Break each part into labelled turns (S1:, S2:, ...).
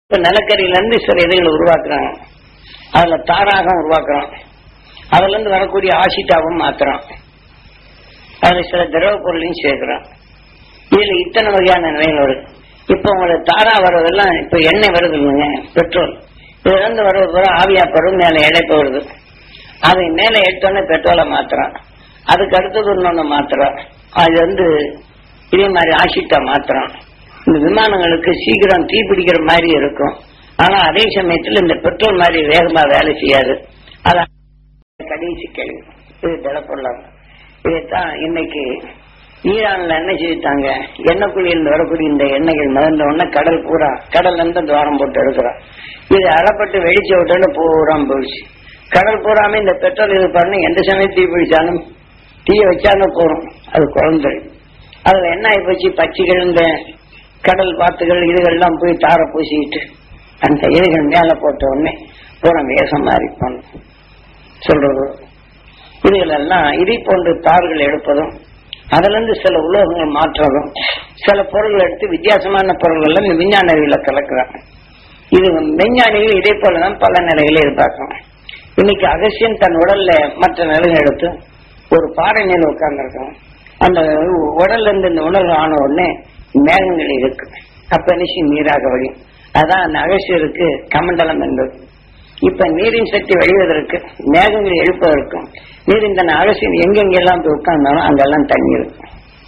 S1: இப்ப நிலக்கரியில இருந்து சில இதுகளை உருவாக்குறாங்க அதுல தாராகம் உருவாக்குறோம் அதுல இருந்து வரக்கூடிய ஆசிட்டாவும் மாத்துறோம் அதுல சில திரவ பொருளையும் சேர்க்கிறோம் இதுல இத்தனை வகையான நிலைகள் வருது இப்ப உங்களுக்கு தாரா வர்றதெல்லாம் இப்ப எண்ணெய் வருது இல்லைங்க பெட்ரோல் இதுல இருந்து வர்றது பூரா ஆவியா பருவம் மேல இழைப்பு வருது அதை மேல எடுத்தோன்னே பெட்ரோலை மாத்துறோம் அதுக்கு அடுத்தது இன்னொன்னு மாத்துறோம் அது வந்து இதே மாதிரி ஆசிட்டா மாத்துறோம் இந்த விமானங்களுக்கு சீக்கிரம் தீ பிடிக்கிற மாதிரி இருக்கும் ஆனா அதே சமயத்துல இந்த பெட்ரோல் மாதிரி வேகமா வேலை செய்யாது அதான் கடைசி கேள்வி இது திடப்பொருளாங்க இதைத்தான் இன்னைக்கு ஈரான்ல என்ன செய்தாங்க எண்ணெய் குழியிலிருந்து வரக்கூடிய இந்த எண்ணெய்கள் மிதந்த உடனே கடல் பூரா கடல்ல இருந்து துவாரம் போட்டு எடுக்கிறோம் இது அறப்பட்டு வெடிச்ச விட்டோன்னு பூரா போயிடுச்சு கடல் பூராமே இந்த பெட்ரோல் இது பாருங்க எந்த சமயம் தீ பிடிச்சாலும் தீய வச்சாலும் போறோம் அது குழந்தை அதுல என்ன ஆகி போச்சு பச்சைகள் இந்த கடல் வாத்துகள் இதுகள்லாம் போய் தார பூசிக்கிட்டு அந்த இதுகள் மேல போட்ட உடனே பூரா வேஷம் மாறி போனோம் சொல்றது இதுகளெல்லாம் இதை போன்ற தாள்கள் எடுப்பதும் அதுல இருந்து சில உலோகங்கள் மாற்றுறதும் சில பொருள்கள் எடுத்து வித்தியாசமான பொருள்கள் இந்த விஞ்ஞான அறிவியல கலக்குறாங்க இது விஞ்ஞானிகள் இதே போலதான் பல நிலைகளை எதிர்பார்க்கிறோம் இன்னைக்கு அகசியன் தன் உடல்ல மற்ற நிலைகள் எடுத்து ஒரு பாறை மேல உட்கார்ந்துருக்கோம் அந்த உடல்ல இருந்து இந்த உணர்வு ஆன உடனே மேகங்கள் இருக்கு அப்ப நிச்சயம் நீராக வழியும் அதான் அந்த அகசியருக்கு கமண்டலம் என்பது இப்ப நீரின் சக்தி வழிவதற்கு மேகங்கள் எழுப்பதற்கும் நீரின் தன் அகசியம் எங்கெங்கெல்லாம் போய் உட்கார்ந்தாலும் அங்கெல்லாம் தண்ணி இருக்கும்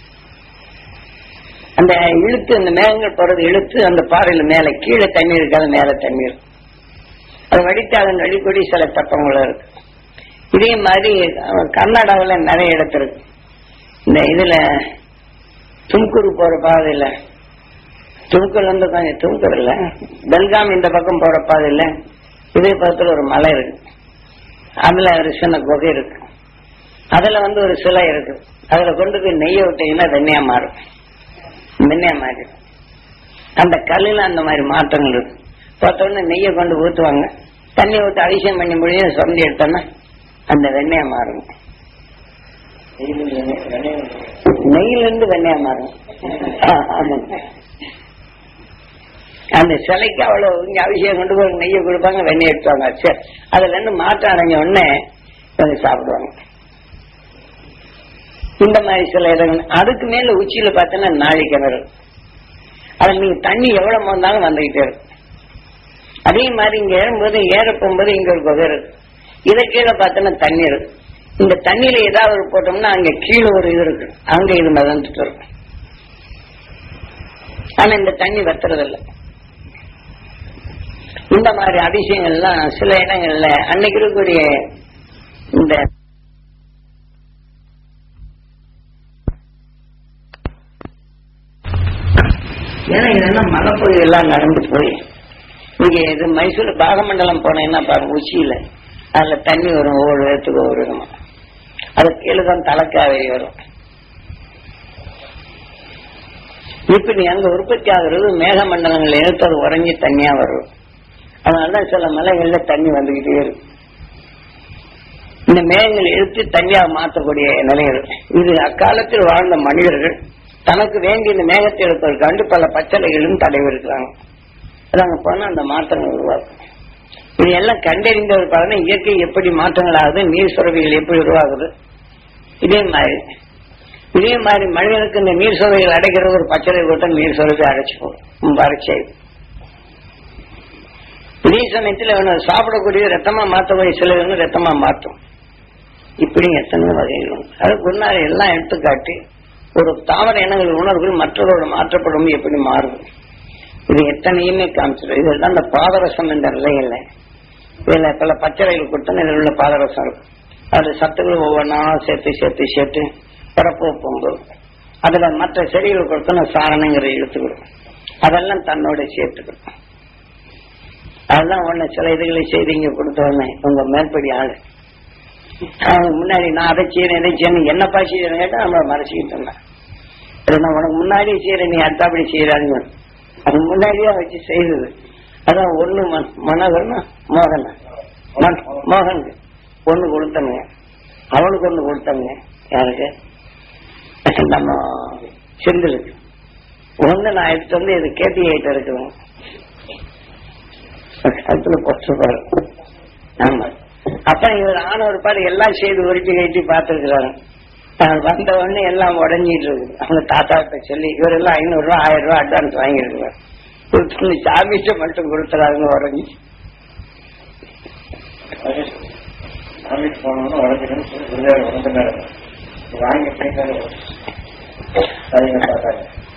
S1: அந்த இழுத்து அந்த மேகங்கள் போறது இழுத்து அந்த பாறையில மேல கீழே தண்ணி இருக்காது மேல தண்ணி இருக்கும் அது வடித்து அதன் வழிபடி சில தப்பங்களும் இருக்கு இதே மாதிரி அஹ், கர்நாடகாவுல நிறைய இடத்து இருக்கு இந்த இதுல தும்கூர் போற பாதையில தும்கூர் வந்து கொஞ்சம் தும்கூர் இல்ல பெல்காம் இந்த பக்கம் போற பாதையில இதே பக்கத்துல ஒரு மலை இருக்கு அதுல ஒரு சின்ன குகை இருக்கு அதுல வந்து ஒரு சிலை இருக்கு அதுல கொண்டு போய் நெய்ய விட்டீங்கன்னா வெண்ணையா மாறும் வெண்ணையா மாறிடும் அந்த கல்லுல அந்த மாதிரி மாற்றங்கள் இருக்கு பார்த்த உடனே நெய்யை கொண்டு ஊத்துவாங்க தண்ணி ஊற்றி அபிஷேகம் பண்ணி முடியும் சுரண்டி எடுத்தோன்னா அந்த வெண்ணையா மாறும் நெய்யிலிருந்து வெண்ணையா மாறும் ஆ, ஆமாங்க அந்த சிலைக்கு அவ்வளவு இங்க அபிஷேகம் கொண்டு போய் நெய்யை கொடுப்பாங்க வெண்ணெய் எடுத்துவாங்க சரி அதுல இருந்து மாற்றம் அடைஞ்ச உடனே இவங்க சாப்பிடுவாங்க இந்த மாதிரி சில இடங்கள் அதுக்கு மேல உச்சியில பார்த்தீங்கன்னா நாழி கிணறு அதுல நீங்க தண்ணி எவ்வளவு வந்தாலும் வந்துகிட்டே இருக்கும் அதே மாதிரி இங்க ஏறும்போது ஏற போகும்போது இங்க ஒரு குகை இருக்கு இதை கீழே பார்த்தோன்னா தண்ணி இருக்கு இந்த தண்ணியில ஏதாவது ஒரு போட்டோம்னா அங்க கீழே ஒரு இது இருக்கு அங்க இது மிதந்துட்டு இருக்கும் ஆனா இந்த தண்ணி வத்துறதில்லை இந்த மாதிரி அதிசயங்கள்லாம் சில இடங்கள்ல அன்னைக்கு இருக்கக்கூடிய இந்த ஏன்னா இதெல்லாம் மலைப்பகுதியெல்லாம் நடந்து போய் இங்க இது மைசூர் பாகமண்டலம் போனேன்னா பாருங்க உச்சியில அதுல தண்ணி வரும் ஒவ்வொரு இடத்துக்கு ஒவ்வொரு விதமா அது கீழே தான் தலைக்காவேரி வரும் இப்படி அங்க உற்பத்தி ஆகுறது மேகமண்டலங்கள் எடுத்து அது உறைஞ்சி தண்ணியா வரும் அதனாலதான் சில மலைகள்ல தண்ணி வந்துகிட்டே இருக்கு இந்த மேகங்கள் எடுத்து தண்ணியா மாற்றக்கூடிய நிலைகள் இது அக்காலத்தில் வாழ்ந்த மனிதர்கள் தனக்கு வேண்டிய இந்த மேகத்தை எடுப்பதற்காண்டு பல பச்சளைகளும் தடவி இருக்கிறாங்க அதாங்க போனா அந்த மாற்றங்கள் உருவாக்கும் இது எல்லாம் கண்டறிந்தவர் பாருங்க இயற்கை எப்படி மாற்றங்கள் ஆகுது நீர் சுரவிகள் எப்படி உருவாகுது இதே மாதிரி இதே மாதிரி மனிதனுக்கு இந்த நீர் சுரவிகள் அடைக்கிற ஒரு பச்சளை கூட்டம் நீர் சுரவி அடைச்சு போகும் வறட்சி இதே சமயத்தில் அவனை சாப்பிடக்கூடிய ரத்தமா மாற்றக்கூடிய சில வந்து ரத்தமா மாற்றும் இப்படி எத்தனை வகைகள் உண்டு. அதுக்கு முன்னாடி எல்லாம் எடுத்துக்காட்டி ஒரு தாவர இனங்கள் உணர்வுகள் மற்றவரோட மாற்றப்படும் எப்படி மாறுது இது எத்தனையுமே காமிச்சிடும் இதுதான் இந்த பாதரசம் என்ற நிலையில இதுல பல பச்சளைகள் கொடுத்தா இதில் உள்ள பாதரசம் இருக்கும் அது சத்துக்கள் ஒவ்வொன்றா சேர்த்து சேர்த்து சேர்த்து பரப்பு போகும்போது அதுல மற்ற செடிகள் கொடுத்தோன்னா சாரணங்கிற இழுத்துக்கிடும் அதெல்லாம் தன்னோட சேர்த்துக்கணும் அதெல்லாம் ஒண்ணு சில இதுகளை செய்து இங்க கொடுத்த உடனே உங்க மேற்படி ஆளு அவங்க முன்னாடி நான் அதை செய்யறேன் இதை செய்யணும் என்னப்பா செய்யறேன்னு கேட்டா நம்மள மறைச்சிக்கிட்டு இருந்தேன் அது நான் உனக்கு முன்னாடியே செய்யறேன் நீ அடுத்தாப்படி செய்யறாங்க அது முன்னாடியே வச்சு செய்தது அதான் ஒண்ணு ம- மனோகர்னா மோகன் மன்- மோகன் ஒண்ணு கொடுத்தனுங்க அவனுக்கு ஒண்ணு கொடுத்தனுங்க யாருக்கு நம்ம செந்திலுக்கு ஒண்ணு நான் எடுத்து வந்து இது கேபி ஐட்ட இருக்குதுங்க கழுத்துல போட்டுருப்பாரு ஆமா அப்புறம் இவர் ஆனவர் பாரு எல்லாம் செய்து உருட்டி கட்டி பார்த்துருக்கிறாரு வந்த உடனே எல்லாம் உடஞ்சிட்டு இருக்கு அவங்க தாத்தாட்ட சொல்லி இவர் எல்லாம் ஐநூறு ரூபா ஆயிரம் ரூபாய் அட்வான்ஸ் வாங்கியிருக்கிறார் கொடுத்து சாமிட்ட மட்டும் கொடுத்துறாருங்க உடஞ்சி
S2: சாமிக்கு போனோம்னு உடஞ்சிருன்னு சொல்லி குருதேவர் உடஞ்சினாரு வாங்கி போயிட்டாரு சரிங்க தாத்தா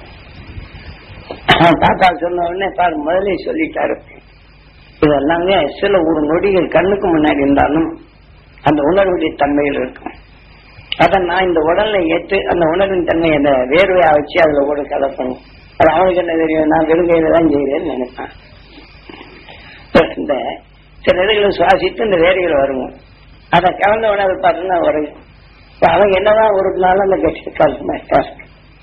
S1: தாத்தா சொன்ன உடனே பாரு முதலே சொல்லிட்டாரு இதெல்லாமே சில ஒரு நொடிகள் கண்ணுக்கு முன்னாடி இருந்தாலும் அந்த உணர்வுடைய தன்மையில் இருக்கும் அத நான் இந்த உடல்ல ஏற்று அந்த உணர்வின் தன்மை அந்த வேர்வையா வச்சு அதுல கூட கலப்பணும் அது அவனுக்கு என்ன தெரியும் நான் வெறுங்கையில தான் செய்யறேன்னு நினைப்பேன் இந்த சில இதுகளை சுவாசித்து இந்த வேர்வைகள் வருங்க அதை கலந்த உணர்வு பார்த்தீங்கன்னா வரும் இப்ப அவன் என்னதான் ஒரு நாள் அந்த கட்சி காலத்து கஷ்டம்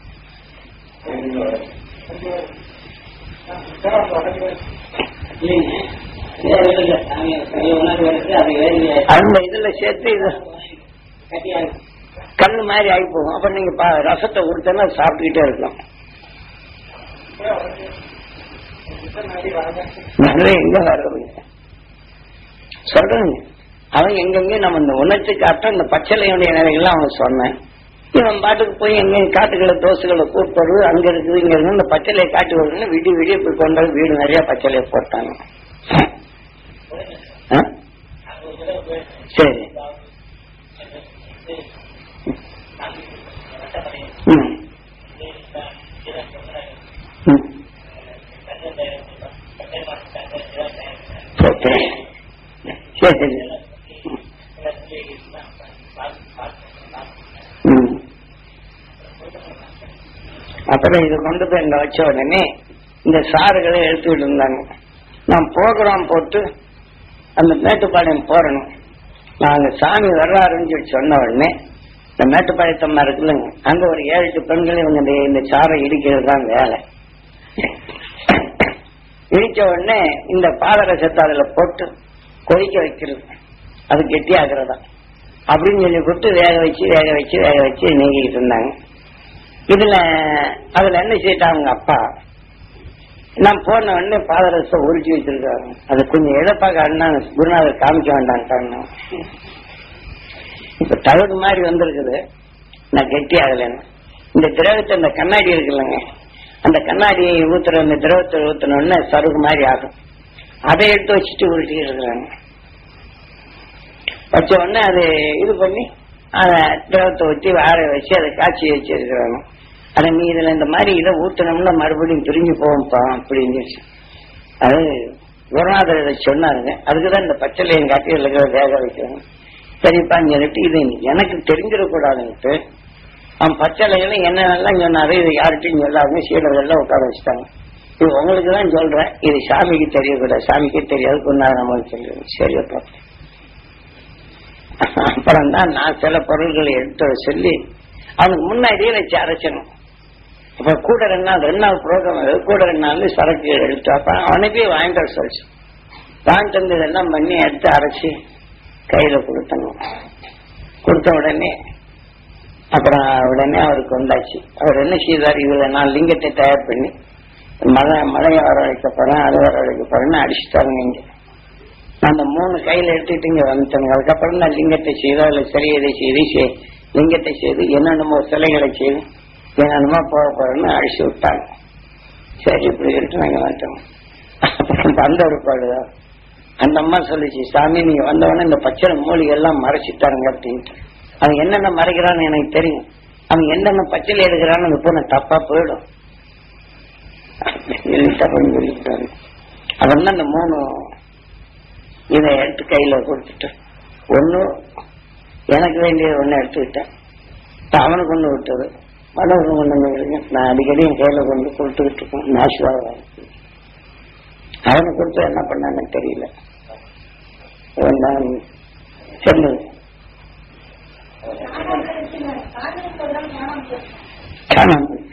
S1: அந்த இதுல சேர்த்து இது கண்ணு மாதிரி ஆகி போகும் அப்ப நீங்க பா- ரசத்தை கொடுத்தா சாப்பிட்டுக்கிட்டே இருக்கலாம் நல்ல எங்க வர்றது சொல்றேங்க அவன் எங்கெங்க நம்ம இந்த உணர்ச்சி காட்ட இந்த பச்சளையுடைய நிலைகள்லாம் அவன் சொன்னேன் இவன் பாட்டுக்கு போய் எங்க காட்டுகளை தோசுகளை கூப்பிடுறது அங்க இருக்குது இங்க இருக்குது இந்த பச்சளையை காட்டு வருதுன்னு விடிய விடிய போய் கொண்டாந்து வீடு நிறைய பச்சளையை போட்டாங்க ஆ? சரி ம். ம். சரி சரி ம். அப்புறம் இது கொண்டு போய் இங்க வச்ச உடனே இந்த சாறுகளை எடுத்துக்கிட்டு இருந்தாங்க நான் ப்ரோக்ராம் போட்டு அந்த மேட்டுப்பாளையம் போறணும் நாங்க சாமி வர்றாருன்னு சொல்லி சொன்ன உடனே இந்த மேட்டுப்பாளையத்தம்மா இருக்குல்லங்க அங்க ஒரு ஏழு எட்டு பெண்கள் இவங்க இந்த இந்த சாரை இடிக்கிறது தான் வேலை இடிச்ச உடனே இந்த பாதரசத்தை அதுல போட்டு கொதிக்க வைக்கிறது அது கெட்டியாகிறதா அப்படின்னு சொல்லி கொடுத்து வேக வச்சு வேக வச்சு வேக வச்சு நீங்கிட்டு இருந்தாங்க இதுல அதுல என்ன செய்யிட்டாங்க அவங்க அப்பா நான் போன உடனே பாதரசத்தை உருட்டி வச்சிருக்காங்க அது கொஞ்சம் இழப்பாக அண்ணா குருநாதர் காமிக்க வேண்டான்ட்டாங்க இப்ப தகடு மாதிரி வந்திருக்குது நான் கெட்டி ஆகலைன்னு இந்த திரவத்தை இந்த கண்ணாடி இருக்குல்லங்க அந்த கண்ணாடியை ஊத்துற அந்த திரவத்தை ஊத்துன உடனே சருகு மாதிரி ஆகும் அதை எடுத்து வச்சுட்டு உருட்டிட்டு இருக்கிறாங்க வச்ச உடனே அது இது பண்ணி அதை திரவத்தை ஊற்றி வார வச்சு அதை காய்ச்சி வச்சிருக்கிறாங்க அதை நீ இதுல இந்த மாதிரி இதை ஊத்தணும்னா மறுபடியும் பிரிஞ்சு போகும்ப்பா அப்படின்னு சொல்லி. அது குருநாதர் இதை சொன்னாருங்க அதுக்குதான் இந்த பச்சளையும் காட்டி இதுல இருக்கிற வேக வைக்கிறாங்க சரிப்பான்னு சொல்லிட்டு இது எனக்கு தெரிஞ்சிடக்கூடாதுன்ட்டு அவன் பச்சளைகளை என்னென்னலாம் சொன்னாரு இது யார்கிட்டையும் சொல்லாதுங்க சீடர்கள்லாம் உட்கார வச்சுட்டாங்க இது உங்களுக்கு தான் சொல்றேன் இது சாமிக்கு தெரியக்கூடாது சாமிக்கே தெரியாது குருநாதர் நமக்கு தெரியும் சரி அப்பா அப்புறம் தான் நான் சில பொருள்களை எடுத்து வர சொல்லி அவனுக்கு முன்னாடியே வச்சு அரைச்சணும் அப்ப கூட ரெண்டு நாள் ரெண்டு நாள் ப்ரோக்ராம் கூட ரெண்டு நாள் சரக்கு எடுத்து அப்ப அவனை போய் வாங்கிட்டு வர சொல்லிச்சு வாங்கிட்டு வந்து இதெல்லாம் பண்ணி எடுத்து அரைச்சி கையில கொடுத்தணும் கொடுத்த உடனே அப்புறம் உடனே அவருக்கு வந்தாச்சு அவர் என்ன செய்தார் இதுல நான் லிங்கத்தை தயார் பண்ணி மழை மழையை வரவழைக்க போறேன் அதை வரவழைக்க போறேன்னு அடிச்சுட்டாங்க இங்க நான் அந்த மூணு கையில எடுத்துக்கிட்டு இங்க வந்துட்டேங்க அதுக்கப்புறம் நான் லிங்கத்தை செய்து அதுல சிலையதை செய்து செய்- லிங்கத்தை செய்து என்னென்னமோ சிலைகளை செய்து என்னென்னமோ போக போறேன்னு அழிச்சு விட்டாங்க சரி இப்படி இருக்கு நாங்க வந்துட்டோம் அப்புறம் வந்த ஒரு பாடுதான் அந்த அம்மா சொல்லிச்சு சாமி நீங்க வந்தவொடனே இந்த பச்சை மூலிகை எல்லாம் மறைச்சிட்டாருங்க அப்படின்ட்டு அவன் என்னென்ன மறைக்கிறான்னு எனக்கு தெரியும் அவன் என்னென்ன பச்சையில எடுக்கிறான்னு அந்த பொண்ணு தப்பா போயிடும் தப்புன்னு சொல்லிட்டாரு அவன் அந்த மூணு இதை எடுத்து கையில கொடுத்துட்டு ஒண்ணு எனக்கு வேண்டியது ஒண்ணு எடுத்துக்கிட்டேன் இப்ப அவனுக்கு ஒண்ணு விட்டது மனோருக்கு ஒண்ணு இருக்கு நான் அடிக்கடி என் கையில கொண்டு கொடுத்துக்கிட்டு இருக்கேன் நாசுவாக அவனுக்கு கொடுத்து என்ன பண்ணான்னு தெரியல இவன் நான் சொல்லு காணாம போச்சு.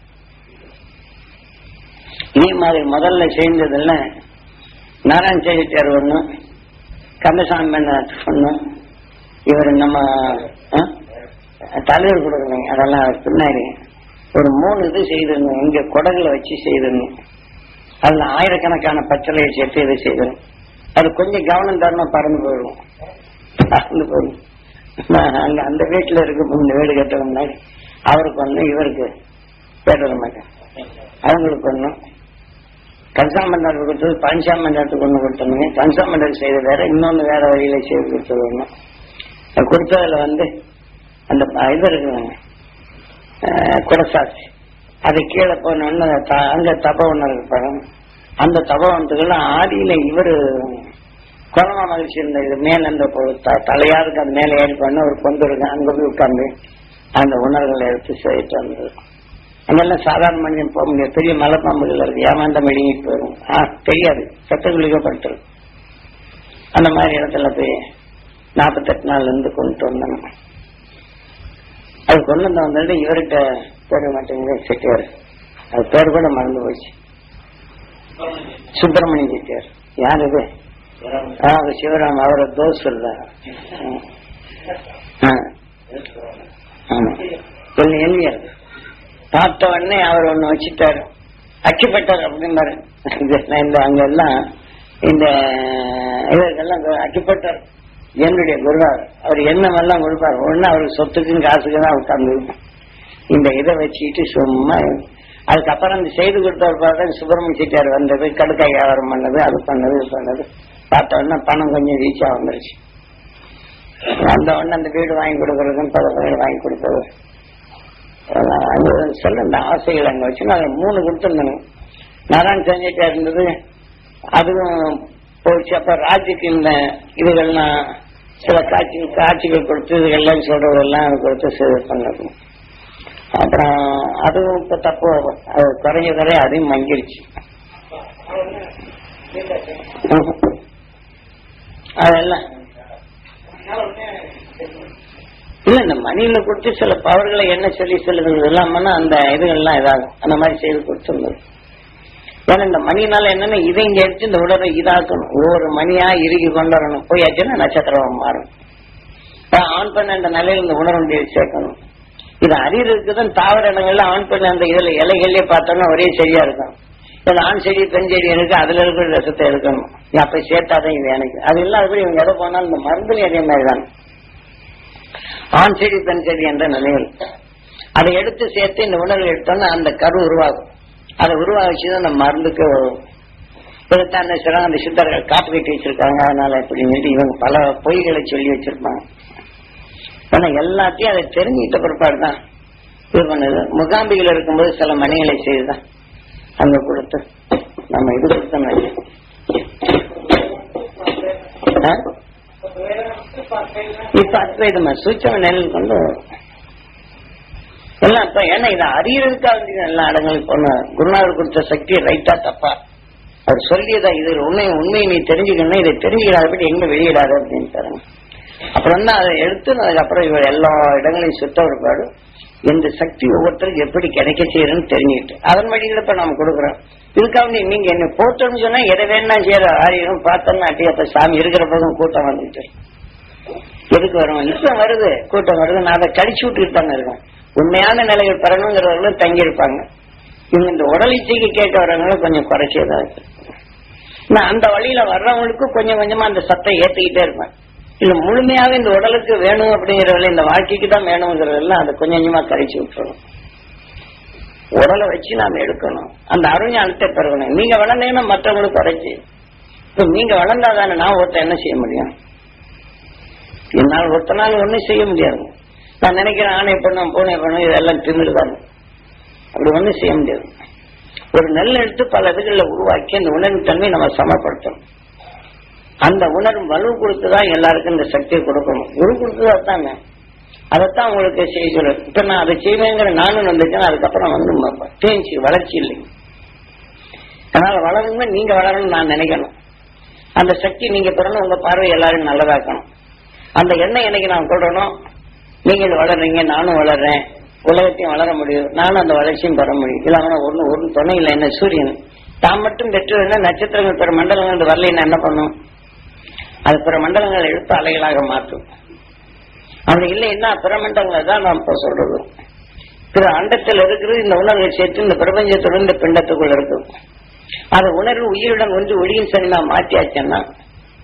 S1: இதே மாதிரி முதல்ல சேர்ந்ததுல நாராயண சேகரிச்சார் ஒண்ணு கந்தசாமி மேனாத் ஒண்ணு இவர் நம்ம ஆ? தலைவர் கொடுக்கலைங்க அதெல்லாம் அவர் பின்னாடி ஒரு மூணு இது செய்திருந்தோம் இங்க குடகுல வச்சு செய்திருந்தோம் அதுல ஆயிரக்கணக்கான பச்சளையை சேர்த்து இது செய்திருந்தோம் அது கொஞ்சம் கவனம் தரணும் பறந்து போயிடும் பறந்து போயிடும் நான் அங்க அந்த வீட்டுல இருக்க இந்த வீடு கட்ட முன்னாடி அவருக்கு ஒண்ணு இவருக்கு பேர மாட்டேன் அவங்களுக்கு ஒண்ணும் கன்சாமண்டலுக்கு கொடுத்தது பஞ்சாமண்டலத்துக்கு ஒண்ணு கொடுத்தோம்ங்க கன்சாமண்டல் செய்த வேற இன்னொன்னு வேற வழியில செய்து கொடுத்தது ஒண்ணு அது கொடுத்ததுல வந்து அந்த ப- இது இருக்குங்க குடசாட்சி அது கீழே போனோன்னு அங்க தபவனம் இருக்கு பாருங்க அந்த தபவனத்துக்கெல்லாம் ஆதியில இவரு கொரோனா மகிழ்ச்சி இருந்த இது மேல அந்த பொ- த- தலையாருக்கு அது மேல ஏறி பண்ண ஒரு கொண்டு இருக்கு அங்க போய் உட்கார்ந்து அந்த உணர்வுகளை எடுத்து செய்யிட்டு வந்தது அங்கெல்லாம் சாதாரண மனிதன் போக முடியாது பெரிய மலைப்பாம்புகள் இருக்கு ஏமாந்த மெழுகிட்டு போயிடும் ஆ தெரியாது சத்த குளிக்கப்பட்டது அந்த மாதிரி இடத்துல போய் நாற்பத்தெட்டு நாள்ல இருந்து கொண்டு வந்தோம் அது கொண்டு வந்து வந்தது இவர்கிட்ட பேர மாட்டேங்குது செட்டியார் அது பேர் கூட மறந்து போச்சு சுப்பிரமணிய செட்டியார் யார் இது ஆ, அது சிவராம் அவரை தோஸ் இல்ல ம். ஆ. ஆமா கொஞ்சம் எளியர் பார்த்த உடனே அவர் ஒண்ணு வச்சுட்டாரு அச்சுப்பட்டார் அப்படின்னாரு இது இந்த அங்க எல்லாம் இந்த இதற்கெல்லாம் அச்சுப்பட்டார் என்னுடைய குருவார் அவர் எண்ணமெல்லாம் கொடுப்பார் ஒண்ணு அவருக்கு சொத்துக்கும் காசுக்கு தான் உட்கார்ந்து இந்த இதை வச்சுக்கிட்டு சும்மா அதுக்கப்புறம் அந்த செய்து கொடுத்தவர் பார்த்தா சுப்பிரமணிய செட்டியார் வந்தது கடுக்காய் வியாபாரம் பண்ணது அது பண்ணது இது பண்ணது பார்த்த உடனே பணம் கொஞ்சம் ரீச்சா வந்துருச்சு வந்த உடனே அந்த வீடு வாங்கி கொடுக்கறதுன்னு பல வீடு வாங்கி கொடுத்தது அதெல்லாம் அது சொல்ல இந்த ஆசைகள் அங்க வச்சு நான் மூணு கொடுத்துருந்தேங்க நாராயண செஞ்சுட்டே இருந்தது அதுவும் போச்சு அப்ப ராஜுக்கு இந்த இதுகள்லாம் சில காட்சி காட்சிகள் கொடுத்து இதுகள்லாம் சொல்றதெல்லாம் கொடுத்து சேவை பண்ணது அப்புறம் அதுவும் இப்ப தப்பு அது குறைஞ்ச குறைய அதையும் மங்கிருச்சு அதெல்லாம் இல்ல இந்த மணியில கொடுத்து சில பவர்களை என்ன சொல்லி சொல்லுறது இல்லாமன்னா அந்த இதுகள்லாம் இதாகும் அந்த மாதிரி செய்து கொடுத்துருந்தது ஏன்னா இந்த மணினால என்னன்னா இதை இங்க எடுத்து இந்த உடலை இதாக்கணும் ஒவ்வொரு மணியா இறுகி கொண்டு வரணும் போயாச்சுன்னா நட்சத்திரம் மாறும் அதான் ஆண் பெண் என்ற நிலையில் இந்த உணர்வு சேர்க்கணும் இது அறிவுக்கு தான் தாவர இடங்கள்ல ஆண் பெண் அந்த இதுல இலைகள்லயே பார்த்தோம்னா ஒரே சரியா இருக்கும் இதுல ஆண் செடி பெண் செடி இருக்கு அதுல இருக்கிற ரசத்தை எடுக்கணும் இது அப்ப சேர்த்தாதான் இது எனக்கு அது இல்லாதபடி இவங்க எதை போனாலும் இந்த மருந்துல அதே மாதிரி தான் ஆண் செடி பெண் செடி என்ற நிலையில் அதை எடுத்து சேர்த்து இந்த உணர்வு எடுத்தோம்னா அந்த கரு உருவாகும் அதை உருவாகிச்சுதான் அந்த மருந்துக்கு வரும் இதைத்தான் அந்த சில அந்த சித்தர்கள் காப்பு கட்டி வச்சிருக்காங்க அதனால இப்படின்னு சொல்லிட்டு இவங்க பல பொய்களை சொல்லி வச்சிருப்பாங்க ஆனா எல்லாத்தையும் அதை தெரிஞ்சுக்கிட்ட பிற்பாடு தான் இது பண்ணுது முகாம்பிகள் இருக்கும்போது சில மணிகளை செய்துதான் அங்க கொடுத்து நம்ம இது கொடுத்தோம் இப்ப அத்வைதமா சூச்சம நிலையில் கொண்டு எல்லாம் இப்ப ஏன்னா இதை அறியறதுக்காக வேண்டி எல்லா இடங்களும் போன குருநாதர் கொடுத்த சக்தி ரைட்டா தப்பா அவர் சொல்லியதா இது உண்மை உண்மையை நீ தெரிஞ்சுக்கணும் இதை தெரிஞ்சுக்கிறாதபடி எங்க வெளியிடாது அப்படின்னு தரணும் அப்புறம் தான் அதை எடுத்து அதுக்கப்புறம் இவர் எல்லா இடங்களையும் சுத்த ஒருபாடு இந்த சக்தி ஒவ்வொருத்தருக்கு எப்படி கிடைக்க செய்யறன்னு தெரிஞ்சுக்கிட்டு அதன் வழியில இப்ப நாம கொடுக்குறோம் இதுக்காக நீ- நீங்க என்ன போட்டோம்னு சொன்னா எதை வேணா செய்யற ஆரியம் பார்த்தோம்னா அப்படியே அப்ப சாமி இருக்கிற பக்கம் கூட்டம் வந்துட்டு எதுக்கு வரும் இப்ப வருது கூட்டம் வருது நான் அதை கடிச்சு விட்டுட்டு தானே இருக்கேன் உண்மையான நிலைகள் பெறணுங்கிறவர்களும் தங்கி இருப்பாங்க இவங்க இந்த உடல் இச்சைக்கு கேட்க வரவங்களும் கொஞ்சம் குறைச்சேதான் இருக்கு நான் அந்த வழியில வர்றவங்களுக்கு கொஞ்சம் கொஞ்சமா அந்த சத்தை ஏத்திக்கிட்டே இருப்பேன் இல்ல முழுமையாக இந்த உடலுக்கு வேணும் அப்படிங்கறதுல இந்த வாழ்க்கைக்கு தான் வேணுங்கிறதெல்லாம் அதை கொஞ்சம் கொஞ்சமா கரைச்சு விட்டுறணும் உடலை வச்சு நாம எடுக்கணும் அந்த அருஞானத்தை பெறணும் நீங்க வளர்ந்தீங்கன்னா மற்றவங்களுக்கு குறைச்சி இப்ப நீங்க வளர்ந்தாதானே நான் ஒருத்தன் என்ன செய்ய முடியும் என்னால் ஒருத்தனால ஒண்ணும் செய்ய முடியாது நான் நினைக்கிறேன் ஆணை பண்ணும் பூனை பண்ணும் இதெல்லாம் திமிருதான் அப்படி ஒண்ணும் செய்ய முடியாது ஒரு நெல் எடுத்து பல இதுகளில் உருவாக்கி அந்த உணர்வு தன்மை நம்ம சமப்படுத்தணும் அந்த உணர்வு வலு கொடுத்துதான் எல்லாருக்கும் இந்த சக்தியை கொடுக்கணும் குரு கொடுத்ததா தாங்க அதைத்தான் உங்களுக்கு செய்ய சொல்லுது இப்ப நான் அதை செய்வேங்கிற நானும் வந்துட்டேன் அதுக்கப்புறம் வந்து தேஞ்சி வளர்ச்சி இல்லைங்க அதனால வளரணும்னா நீங்க வளரணும்னு நான் நினைக்கணும் அந்த சக்தி நீங்க பெறணும் உங்க பார்வை எல்லாரும் நல்லதாக்கணும் அந்த எண்ணெய் என்னைக்கு நான் கொடுறனோ நீங்க இது வளர்றீங்க நானும் வளர்றேன் உலகத்தையும் வளர முடியும் நானும் அந்த வளர்ச்சியும் பெற முடியும் இல்லாம ஒண்ணு ஒரு துணை இல்லை என்ன சூரியன் தான் மட்டும் பெற்று என்ன நட்சத்திரங்கள் பிற மண்டலங்கள் வரலைன்னா என்ன பண்ணும் அது பிற மண்டலங்கள் எழுத்து அலைகளாக மாற்றும் அப்படி இல்லைன்னா பிற மண்டலங்கள் தான் நாம் இப்ப சொல்றது பிற அண்டத்தில் இருக்கிறது இந்த உணர்வை சேர்த்து இந்த பிரபஞ்சத்துடன் இந்த பிண்டத்துக்குள் இருக்கு அது உணர்வு உயிருடன் ஒன்று ஒளியின் சரி நாம் மாற்றியாச்சுன்னா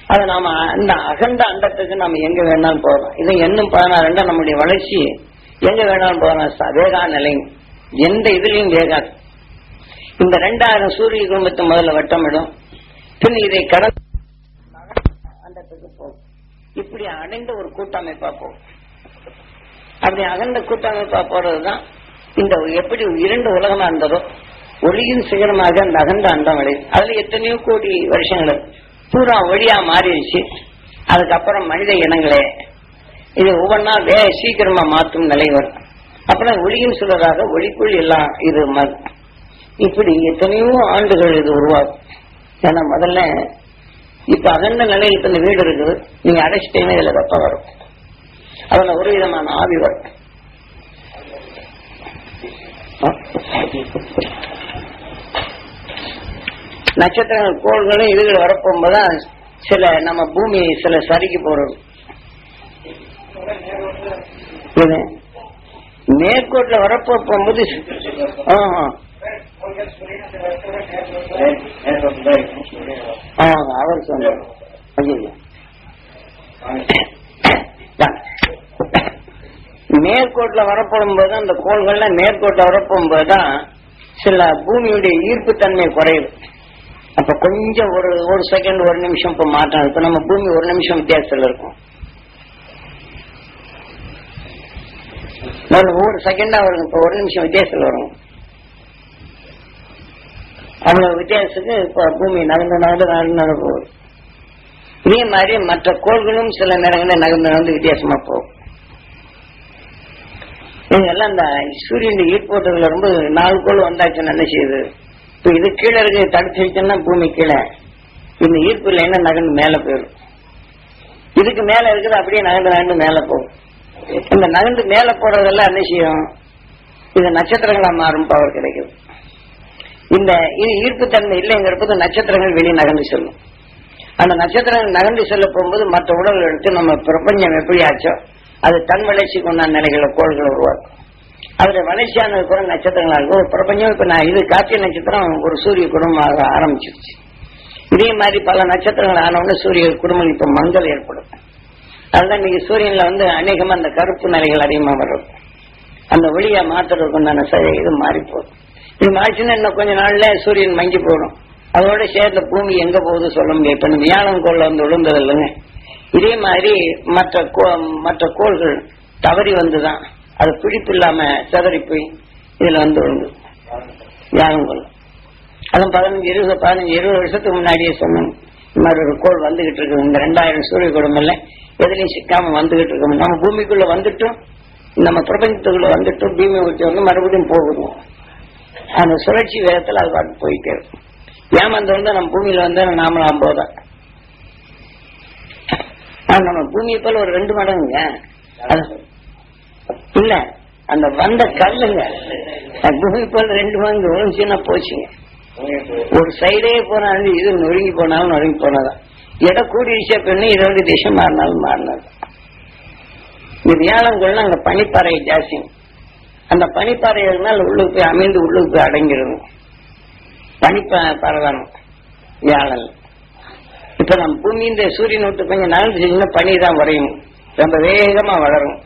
S1: அதை நாம அந்த அகண்ட அண்டத்துக்கு நம்ம எங்க வேணாலும் போகலாம் இது இன்னும் பதினாறு நம்முடைய வளர்ச்சி எங்க வேணாலும் போகலாம் ச- வேகா நிலை எந்த இதுலயும் வேகாது இந்த ரெண்டாயிரம் சூரிய குடும்பத்தை முதல்ல வட்டமிடும் பின் இதை கடந்து அண்டத்துக்கு போகும் இப்படி அடைந்த ஒரு கூட்டமைப்பா போகும் அப்படி அகண்ட கூட்டமைப்பா போறதுதான் இந்த எப்படி இரண்டு உலகமா இருந்ததோ ஒளியின் சிகரமாக அந்த அகண்ட அண்டம் விளையுது அதுல எத்தனையோ கோடி வருஷங்கள் இருக்கு. பூரா ஒளியா மாறிடுச்சு அதுக்கப்புறம் மனித இனங்களே இது ஒவ்வொன்றா வே சீக்கிரமா மாற்றும் நிலை வரும் அப்புறம் ஒளியின் சுடராக ஒளிக்குள் எல்லாம் இது ம- இப்படி எத்தனையோ ஆண்டுகள் இது உருவாகும் ஏன்னா முதல்ல இப்ப அகண்ட நிலையில் இப்ப இந்த வீடு இருக்குது நீங்க அடைச்சிட்டீங்கன்னா இதுல வெப்பம் வரும் அதுல ஒரு விதமான ஆவி வரும் ஆ? நட்சத்திரங்கள் கோள்களும் இதுகள் வரப்போகும்போதுதான் சில நம்ம பூமி சில சரிக்கு போறது இது நேர்கோட்டில் வரப்போ போகும்போது ஆஹா. ஆ, அவர் சொன்னார் ஐயோ நேர்கோட்ல வரப்படும் போது அந்த கோள்கள்ல நேர்கோட்ல வரப்போகும் போதுதான் சில பூமியுடைய ஈர்ப்பு தன்மை குறையுது அப்ப கொஞ்சம் ஒரு ஒரு செகண்ட் ஒரு நிமிஷம் இப்ப மாற்றம் இப்ப நம்ம பூமி ஒரு நிமிஷம் வித்தியாசத்துல இருக்கும் ஒரு- ஒவ்வொரு செகண்டா வரும் இப்ப ஒரு நிமிஷம் வித்தியாசத்துல வரும் அவ்வளவு வித்தியாசத்துக்கு இப்ப பூமி நகர்ந்து நகர்ந்து நகர்ந்து நகர்ந்து போகுது இதே மாதிரி மற்ற கோள்களும் சில நேரங்களில் நகர்ந்து நகர்ந்து வித்தியாசமா போகும் இதெல்லாம் இந்த சூரியன் ஈர்ப்போட்டதுல ரொம்ப நாலு கோள் வந்தாச்சுன்னு என்ன செய்யுது இப்ப இது கீழே இருக்கு தடுத்து வச்சோம்னா பூமி கீழே இந்த ஈர்ப்பு இல்லைன்னா நகர்ந்து மேல போயிடும் இதுக்கு மேல இருக்குது அப்படியே நகர்ந்து நகர்ந்து மேல போகும் இந்த நகர்ந்து மேல போறதெல்லாம் என்ன செய்யும் இது நட்சத்திரங்களா மாறும் பவர் கிடைக்குது இந்த இது ஈர்ப்பு தன்மை இல்லைங்கிறப்பது நட்சத்திரங்கள் வெளியே நகர்ந்து செல்லும் அந்த நட்சத்திரங்கள் நகர்ந்து செல்ல போகும்போது மற்ற உடல்கள் எடுத்து நம்ம பிரபஞ்சம் எப்படி ஆச்சோ அது தன் வளர்ச்சிக்கு உண்டான நிலைகளை கோள்களை உருவாக்கும் அதுல வளர்ச்சியானது கூட நட்சத்திரங்களா இருக்கும் ஒரு பிரபஞ்சம் இப்ப நான் இது கார்த்திகை நட்சத்திரம் ஒரு சூரிய குடும்பமாக ஆரம்பிச்சிருச்சு இதே மாதிரி பல நட்சத்திரங்கள் ஆனவுடனே சூரிய குடும்பம் இப்ப மங்கள் ஏற்படும் அதுதான் இன்னைக்கு சூரியன்ல வந்து அநேகமா அந்த கருப்பு நிலைகள் அதிகமா வரும் அந்த ஒளியை மாத்துறதுக்கு உண்டான சரி இது மாறி போகும் இது மாறிச்சுன்னா இன்னும் கொஞ்ச நாள்ல சூரியன் மங்கி போடும் அதோட சேர்ந்த பூமி எங்க போகுது சொல்ல முடியாது இப்ப இந்த வியாழன் கோள்ல வந்து விழுந்தது இல்லைங்க இதே மாதிரி மற்ற கோ- மற்ற கோள்கள் தவறி வந்துதான் அது பிடிப்பு இல்லாம சிதறி போய் இதுல வந்து விழுந்து வியாழன் கோள் அதுவும் பதினஞ்சு இருபது பதினஞ்சு இருபது வருஷத்துக்கு முன்னாடியே சொன்னோம் இந்த மாதிரி ஒரு கோள் வந்துகிட்டு இருக்கு இந்த ரெண்டாயிரம் சூரிய குடும்பம்ல எதுலையும் சிக்காம வந்துகிட்டு இருக்கோம் நம்ம பூமிக்குள்ள வந்துட்டும் நம்ம பிரபஞ்சத்துக்குள்ள வந்துட்டும் பூமி விட்டு வந்து மறுபடியும் போகுது அந்த சுழற்சி வேகத்துல அது பாட்டு போயிட்டே இருக்கும் ஏமாந்து வந்து நம்ம பூமியில வந்து நாமளாம் போதான் ஆனா நம்ம பூமியை போல ஒரு ரெண்டு மடங்குங்க அது- இல்ல அந்த வந்த கல்லுங்க அது பூமி போல ரெண்டு மடங்கு விழுந்துச்சுன்னா போச்சுங்க ஒரு சைடே போனாலும் இது நொறுங்கி போனாலும் நொறுங்கி போனதான் எடை கூடிடுச்சா பெண்ணு இதோட திசை மாறினாலும் மாறினது இந்த வியாழங்கொள்ள அங்க பனிப்பாறை ஜாஸ்தி அந்த பனிப்பாறை இருந்தால் உள்ளுக்கு போய் அமைந்து உள்ளுக்கு போய் அடங்கிடும் பனிப்பாறை தான் வியாழன் இப்ப நம்ம பூமி இந்த சூரியன் விட்டு கொஞ்சம் நகர்ந்துச்சுன்னா பனி தான் வரையும் ரொம்ப வேகமா வளரும்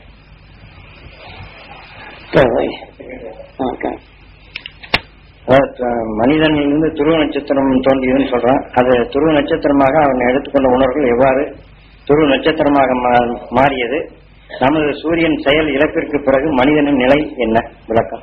S1: ஓகே
S2: அதாவது, மனிதன் இருந்து துருவ நட்சத்திரம் தோன்றியதுன்னு சொல்றான் அது துருவ நட்சத்திரமாக அவன் எடுத்துக்கொண்ட உணர்வுகள் எவ்வாறு துருவ நட்சத்திரமாக மா- மாறியது நமது சூரியன் செயல் இழப்பிற்கு பிறகு மனிதனின் நிலை என்ன விளக்கம்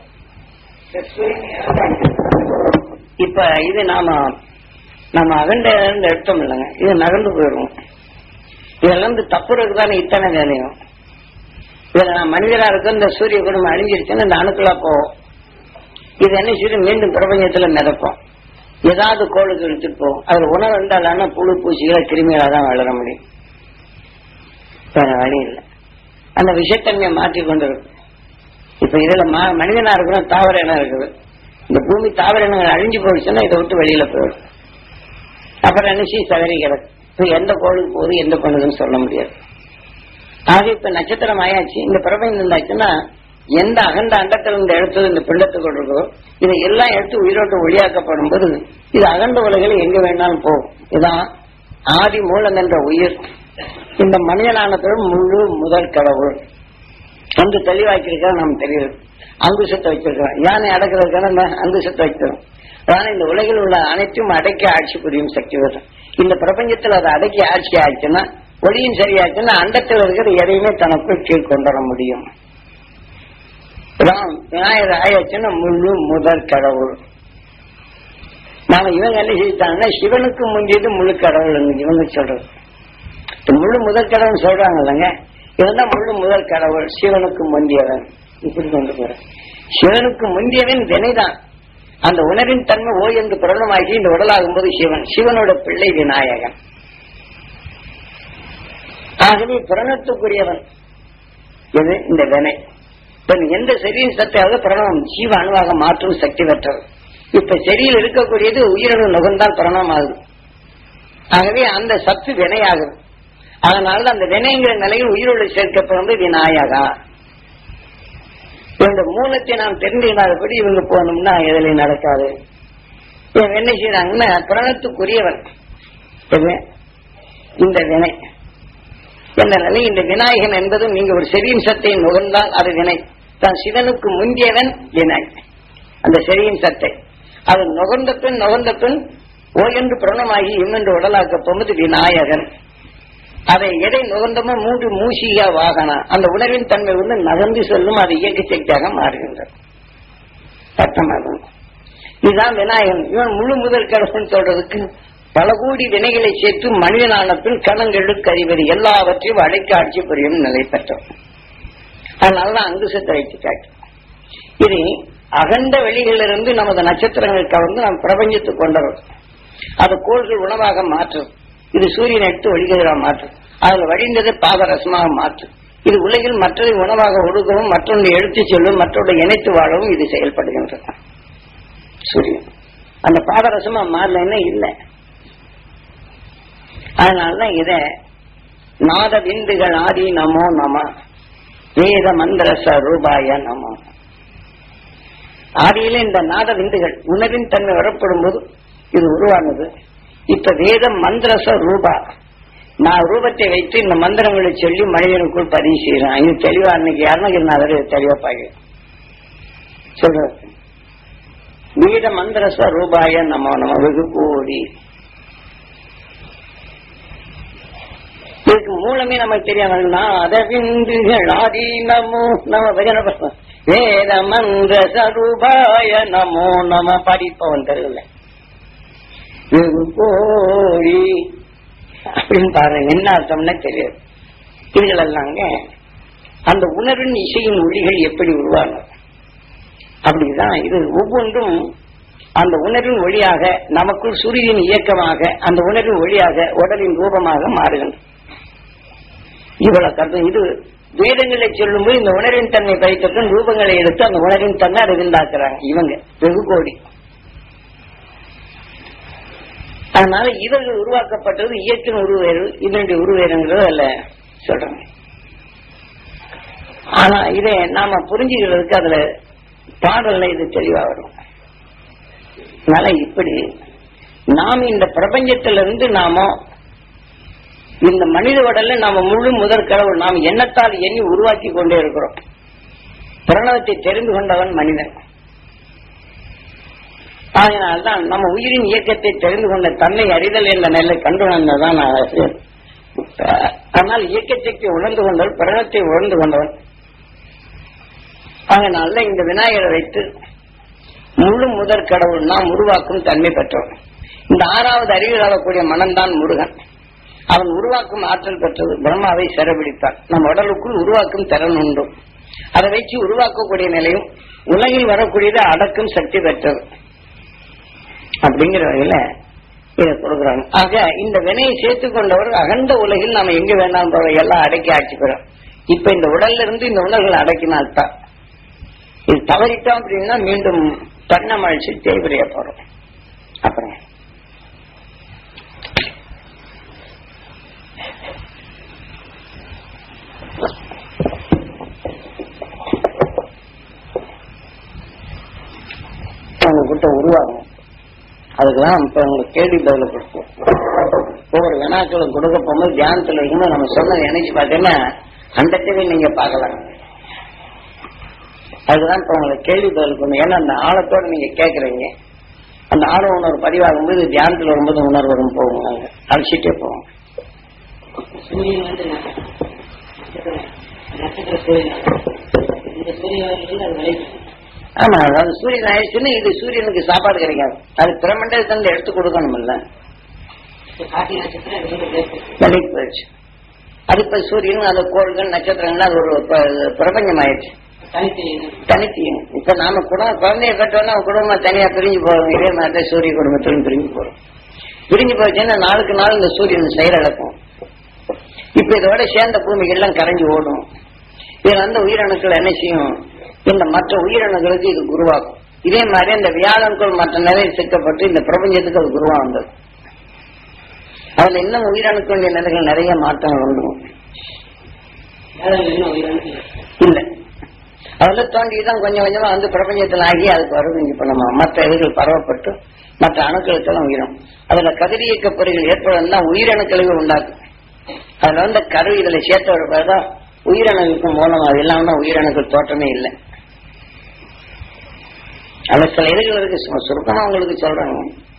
S1: இப்ப இது நாம நம்ம அகண்ட இருந்து எடுத்தோம் இல்லைங்க இது நகர்ந்து போயிடும் இதுல இருந்து தப்புறதுக்கு தானே இத்தனை வேலையும் இதுல நான் மனிதரா இருக்க இந்த சூரிய குடும்பம் அழிஞ்சிருச்சுன்னா இந்த அணுக்களா போகும் இது என்ன செய்யும் மீண்டும் பிரபஞ்சத்துல மிதக்கும் ஏதாவது கோளுக்கு எடுத்துட்டு போகும் அதுல உணவு இருந்தாலும் புழு பூச்சிகளை கிருமிகளா தான் வளர முடியும் வேற வழி இல்லை அந்த விஷத்தன்மையை மாற்றி கொண்டு இருக்கு இப்ப இதுல ம- மனிதனா இருக்கணும் தாவர இனம் இருக்குது இந்த பூமி தாவர இனங்கள் அழிஞ்சு போயிடுச்சுன்னா இதை விட்டு வெளியில போயிடும் அப்புறம் என்ன செய்யும் சதறி கிடக்கு இப்ப எந்த கோளுக்கு போகுது எந்த பண்ணுதுன்னு சொல்ல முடியாது ஆக இப்ப நட்சத்திரம் ஆயாச்சு இந்த பிரபஞ்சம் இருந்தாச்சுன்னா எந்த அகண்ட அண்டத்தில் இருந்து எடுத்தது இந்த பிண்டத்துக்குள் இருக்கோ இதை எல்லாம் எடுத்து உயிரோட்டம் ஒளியாக்கப்படும் போது இது அகண்ட உலகில் எங்க வேணாலும் போகும் இதான் ஆதி மூலம் என்ற உயிர் இந்த மனிதனானதும் முழு முதல் கடவுள் வந்து தெளிவாக்கியிருக்கா நாம் தெரியுது அங்குசத்தை வச்சிருக்கிறோம் யானை அடக்கிறதுக்கான இந்த அங்குசத்தை வைக்கிறோம் ஆனா இந்த உலகில் உள்ள அனைத்தும் அடக்கி ஆட்சி புரியும் சக்தி வரும் இந்த பிரபஞ்சத்தில் அதை அடக்கி ஆட்சி ஆச்சுன்னா ஒளியும் சரியாச்சுன்னா அண்டத்தில் இருக்கிற எதையுமே தனக்குள் கீழ் கொண்டு வர முடியும் ராம் விநாயகர் ஆயாச்சுன்னா முழு முதற் கடவுள் நாம இவங்க என்ன செஞ்சுட்டாங்கன்னா சிவனுக்கு முந்தியது முழு கடவுள் இவங்க சொல்றது இந்த முழு முதற் கடவுள் சொல்றாங்க இல்லைங்க இவன் தான் முழு முதல் கடவுள் சிவனுக்கு முந்தியவன் இப்படி கொண்டு போறேன் சிவனுக்கு முந்தியவன் வினைதான் அந்த உணர்வின் தன்மை ஓ என்று பிரணமாகி இந்த உடலாகும் போது சிவன் சிவனோட பிள்ளை விநாயகன் ஆகவே பிரணத்துக்குரியவன் இது இந்த வினை இப்ப எந்த சரீர சத்தையாவது பிரணவம் ஜீவ அணுவாக மாற்றும் சக்தி பெற்றது இப்ப செடியில் இருக்கக்கூடியது உயிரணு நுகர்ந்தால் பிரணவம் ஆகுது ஆகவே அந்த சத்து வினையாகுது அதனால அந்த வினைங்கிற நிலையில் உயிரோடு சேர்க்கப்படுவது விநாயகா இந்த மூலத்தை நாம் தெரிஞ்சுக்காதபடி இவங்க போனோம்னா எதுலையும் நடக்காது இவங்க என்ன செய்யறாங்கன்னா பிரணத்துக்குரியவன் எது? இந்த வினை என்ற நிலை இந்த விநாயகன் என்பதும் நீங்க ஒரு செரியின் சத்தை நுகர்ந்தால் அது வினை தான் சிவனுக்கு முந்தியவன் வினை அந்த செரியின் சத்தை அது நுகர்ந்த பின் நுகர்ந்த பின் ஓ என்று பிரணமாகி இம்மென்று உடலாக்க போவது விநாயகன் அதை எதை நுகர்ந்தமோ மூன்று மூசிக வாகனம் அந்த உணர்வின் தன்மை வந்து நகர்ந்து செல்லும் அது இயக்க சக்தியாக மாறுகின்றது சட்டமாகும் இதுதான் விநாயகன் இவன் முழு முதல் கடவுள் சொல்றதுக்கு பல கோடி வினைகளை சேர்த்து மனிதனான பின் கணங்களுக்கு அறிவது எல்லாவற்றையும் அடைக்க ஆட்சி புரியும் நிலை பெற்றோம் அதனாலதான் அங்குசத்தை வைத்து காட்டு இது அகண்ட வெளிகளிலிருந்து நமது நட்சத்திரங்கள் கவர்ந்து நாம் பிரபஞ்சத்துக்கு கொண்டவர் அது கோள்கள் உணவாக மாற்றும் இது சூரியன் எடுத்து ஒளிகளாக மாற்றும் அதில் வடிந்தது பாதரசமாக மாற்றும் இது உலகில் மற்றதை உணவாக ஒடுக்கவும் மற்றொன்று எடுத்து செல்லும் மற்றொன்று இணைத்து வாழவும் இது செயல்படுகின்றது சூரியன் அந்த பாதரசமா மாறலன்னா இல்லை அதனாலதான் இத நாத விந்துகள் ஆதி நமோ நம வேத மந்திர ரூபாய நமோ ஆதியில இந்த நாத விந்துகள் உணவின் தன்மை வரப்படும் போது இது உருவானது இப்ப வேத மந்திரச ரூபா நான் ரூபத்தை வைத்து இந்த மந்திரங்களை சொல்லி மனிதனுக்குள் பதிவு செய்யறேன் இது தெளிவா அன்னைக்கு அருணகிரிநாதர் இது தெளிவா பாக்க சொல்ற வேத மந்திரச ரூபாய நமோ நம வெகு கோடி இதுக்கு மூலமே நமக்கு தெரியாம நாத விந்துகள் ஆதி நமோ நம பஜன பசம் வேத மந்திர சரூபாய நமோ நம படிப்பவன் தெரியல வெகு கோடி அப்படின்னு பாருங்க என்ன அர்த்தம்னா தெரியாது இதுகளெல்லாங்க அந்த உணர்வின் இசையின் ஒளிகள் எப்படி உருவானது அப்படிதான் இது ஒவ்வொன்றும் அந்த உணர்வின் ஒளியாக நமக்குள் சூரியன் இயக்கமாக அந்த உணர்வின் ஒளியாக உடலின் ரூபமாக மாறுகின்றது இவ்வளவு கருத்து இது வேதங்களை சொல்லும்போது இந்த உணர்வின் தன்மை பறித்தப்பின் ரூபங்களை எடுத்து அந்த உணர்வின் தன்மை அறிவிந்தாக்குறாங்க இவங்க வெகு கோடி அதனால இவர்கள் உருவாக்கப்பட்டது இயற்கையின் உருவேறு இதனுடைய உருவேறுங்கிறது அல்ல சொல்றாங்க ஆனா இதை நாம புரிஞ்சுக்கிறதுக்கு அதுல பாடல்ல இது தெளிவா வரும் அதனால இப்படி நாம் இந்த பிரபஞ்சத்திலிருந்து நாம இந்த மனித உடல்ல நாம முழு முதற் கடவுள் நாம் எண்ணத்தால் எண்ணி உருவாக்கி கொண்டே இருக்கிறோம் பிரணவத்தை தெரிந்து கொண்டவன் மனிதன் அதனால்தான் நம்ம உயிரின் இயக்கத்தை தெரிந்து கொண்ட தன்னை அறிதல் என்ற நெல்லை கண்டுணர்ந்ததான் ஆனால் இயக்கத்தை உணர்ந்து கொண்டவன் பிரணத்தை உணர்ந்து கொண்டவன் அதனால இந்த விநாயகரை வைத்து முழு முதற் கடவுள் நாம் உருவாக்கும் தன்மை பெற்றோம் இந்த ஆறாவது அறிவில் ஆளக்கூடிய மனம்தான் முருகன் அவன் உருவாக்கும் ஆற்றல் பெற்றது பிரம்மாவை சிறபிடித்தான் நம் உடலுக்குள் உருவாக்கும் திறன் உண்டு அதை வச்சு உருவாக்கக்கூடிய நிலையும் உலகில் வரக்கூடியது அடக்கும் சக்தி பெற்றது அப்படிங்கிற வகையில இதை கொடுக்குறாங்க ஆக இந்த வினையை சேர்த்துக் கொண்டவர் அகண்ட உலகில் நாம எங்க வேணாலும் போற எல்லாம் அடக்கி ஆட்சி பெறும் இப்ப இந்த உடல்ல இருந்து இந்த உணர்வுகள் அடக்கினால்தான் இது தவறிட்டோம் அப்படின்னா மீண்டும் தன்னமழிச்சு தேய்பிரைய போறோம் அப்புறம் உங்ககிட்ட உருவாகும் அதுக்கெல்லாம் இப்ப உங்களுக்கு கேள்வி பதில கொடுப்போம் ஒவ்வொரு வினாக்களும் கொடுக்க போகும்போது தியானத்துல இருக்கும்போது நம்ம சொன்னதை நினைச்சு பார்த்தீங்கன்னா அந்த டிவி நீங்க பார்க்கலாம் அதுதான் இப்ப உங்களுக்கு கேள்வி பதில் கொண்டு ஏன்னா அந்த ஆழத்தோட நீங்க கேட்கறீங்க அந்த ஆழ உணர்வு பதிவாகும் போது தியானத்துல வரும்போது உணர்வு வரும் போகும் நாங்க அழிச்சிட்டே போவோம்
S3: சூரியன் வந்து நட்சத்திரம் நட்சத்திர சூரியன் இந்த சூரியன் வந்து அது விளைவு
S1: ஆமா அதாவது சூரியன் ஆயிடுச்சுன்னா இது சூரியனுக்கு சாப்பாடு கிடைக்காது அது பிரமண்டலத்திலிருந்து எடுத்து கொடுக்கணும்ல
S3: காட்டி நட்சத்திரம் இது வந்து வேறு.
S1: விலைக்கு போயிடுச்சு அது இப்ப சூரியன் அது கோள்கள் நட்சத்திரங்கள் அது ஒரு ப- பிரபஞ்சம் ஆயிடுச்சு
S3: தனித்து இயங்கும்.
S1: தனித்தியம் இப்ப நாம கூட குழந்தைய பெற்றோம்னா குடும்பமா தனியா பிரிஞ்சு போறோம் இதே மாதிரி சூரிய குடும்பத்திலும் பிரிஞ்சு போறோம் பிரிஞ்சு போச்சுன்னா நாளுக்கு நாள் இந்த சூரியன் செயலிழக்கும் இப்ப இதோட சேர்ந்த பூமிகள்லாம் கரைஞ்சு ஓடும் இதுல வந்து உயிரணுக்கள் என்ன செய்யும் இந்த மற்ற உயிரணுக்களுக்கு இது குருவாக்கும் இதே மாதிரி இந்த வியாழன்கள் மற்ற நிலையில் சிக்கப்பட்டு இந்த பிரபஞ்சத்துக்கு அது குருவா வந்தது அதுல இன்னும் உயிரணுக்களுடைய நிலைகள் நிறைய மாற்றங்கள் உண்டு
S3: வேதங்கள் என்ன உயிரினங்கள்
S1: இல்ல அதுல தோண்டிதான் கொஞ்சம் கொஞ்சமா வந்து பிரபஞ்சத்துல ஆகி அதுக்கு வருது இப்ப நம்ம மற்ற இதுகள் பரவப்பட்டு மற்ற அணுக்களுக்கெல்லாம் உயிரும் அதுல கதிரியக்க பொறிகள் ஏற்படுவதுதான் உயிரணுக்களையே உண்டாக்கும் அதுல வந்து கரு இதுல சேர்த்த ஒரு பிறகுதான் உயிரணுக்கு மூலம் அது இல்லாம உயிரணுக்கள் தோற்றமே இல்லை அதுல சில இதுகள் இருக்கு சும்மா சுருக்கமா உங்களுக்கு சொல்றாங்க